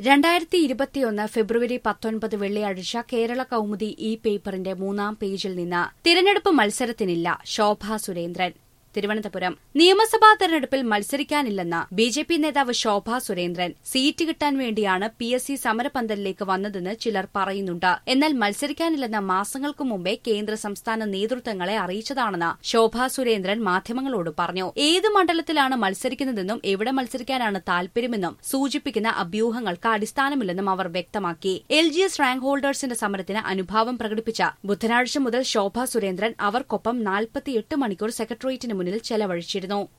രണ്ടായിരത്തി ഇരുപത്തിയൊന്ന് ഫെബ്രുവരി പത്തൊൻപത് വെള്ളിയാഴ്ച കേരള കൌമുദി ഇ പേപ്പറിന്റെ മൂന്നാം പേജിൽ നിന്ന് തിരഞ്ഞെടുപ്പ് മത്സരത്തിനില്ല ശോഭ സുരേന്ദ്രൻ തിരുവനന്തപുരം നിയമസഭാ തെരഞ്ഞെടുപ്പിൽ മത്സരിക്കാനില്ലെന്ന് ബി ജെ പി നേതാവ് ശോഭ സുരേന്ദ്രൻ സീറ്റ് കിട്ടാൻ വേണ്ടിയാണ് പി എസ് സി സമരപന്തലിലേക്ക് വന്നതെന്ന് ചിലർ പറയുന്നുണ്ട് എന്നാൽ മത്സരിക്കാനില്ലെന്ന് മാസങ്ങൾക്ക് മുമ്പേ കേന്ദ്ര സംസ്ഥാന നേതൃത്വങ്ങളെ അറിയിച്ചതാണെന്ന് ശോഭ സുരേന്ദ്രൻ മാധ്യമങ്ങളോട് പറഞ്ഞു ഏത് മണ്ഡലത്തിലാണ് മത്സരിക്കുന്നതെന്നും എവിടെ മത്സരിക്കാനാണ് താൽപര്യമെന്നും സൂചിപ്പിക്കുന്ന അഭ്യൂഹങ്ങൾക്ക് അടിസ്ഥാനമില്ലെന്നും അവർ വ്യക്തമാക്കി എൽ ജി എസ് റാങ്ക് ഹോൾഡേഴ്സിന്റെ സമരത്തിന് അനുഭാവം പ്രകടിപ്പിച്ച ബുധനാഴ്ച മുതൽ ശോഭ സുരേന്ദ്രൻ അവർക്കൊപ്പം നാൽപ്പത്തിയെട്ട് മണിക്കൂർ സെക്രട്ടേറിയറ്റിന് മുന്നിൽ ചെലവഴിച്ചിരുന്നു